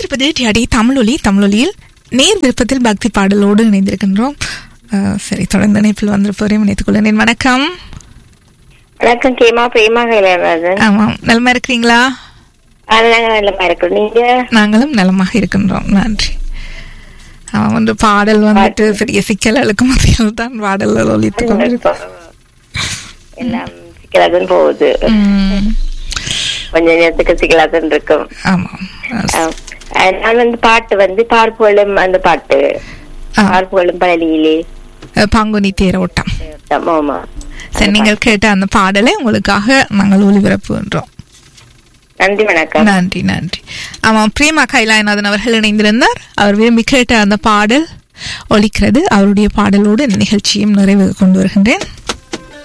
இணைந்திருப்பது டியாடி தமிழொலி தமிழொலியில் நேர் விருப்பத்தில் பக்தி பாடலோடு இணைந்திருக்கின்றோம் அஹ், சரி தொடர்ந்து இணைப்பில் வந்திருப்பவரையும் இணைத்துக் கொள்கிறேன் வணக்கம் வணக்கம் கேமா பிரேமா கைலாசன் ஆமாம் நலமா இருக்கிறீங்களா அதனால நல்லமா இருக்கு நீங்க நாங்களும் நலமாக இருக்கின்றோம் நன்றி அவன் வந்து பாடல் வந்துட்டு பெரிய சிக்கல்களுக்கு மத்தியில் தான் பாடல்கள் ஒலித்துக் கொண்டிருக்கோம் எல்லாம் சிக்கலாதான் போகுது உம், கொஞ்ச நேரத்துக்கு சிக்கலாதான் இருக்கும் ஆமாம் ஆம். அஹ் நான் வந்து பாட்டு வந்து பார்ப்புகளும் அந்த பாட்டு ஆ, பார்ப்புகளும் பழனியிலே அஹ், பங்குனி தேரோட்டம் ஆமா சரி நீங்கள் கேட்ட அந்த பாடலை உங்களுக்காக நாங்கள் ஒளிபரப்புகின்றோம் நன்றி வணக்கம் நன்றி நன்றி ஆமாம் பிரேமா கைலாயநாதன் அவர்கள் இணைந்திருந்தார் அவர் விரும்பி கேட்ட அந்த பாடல் ஒலிக்கிறது அவருடைய பாடலோடு இந்த நிகழ்ச்சியும் நிறைவு கொண்டு வருகின்றேன்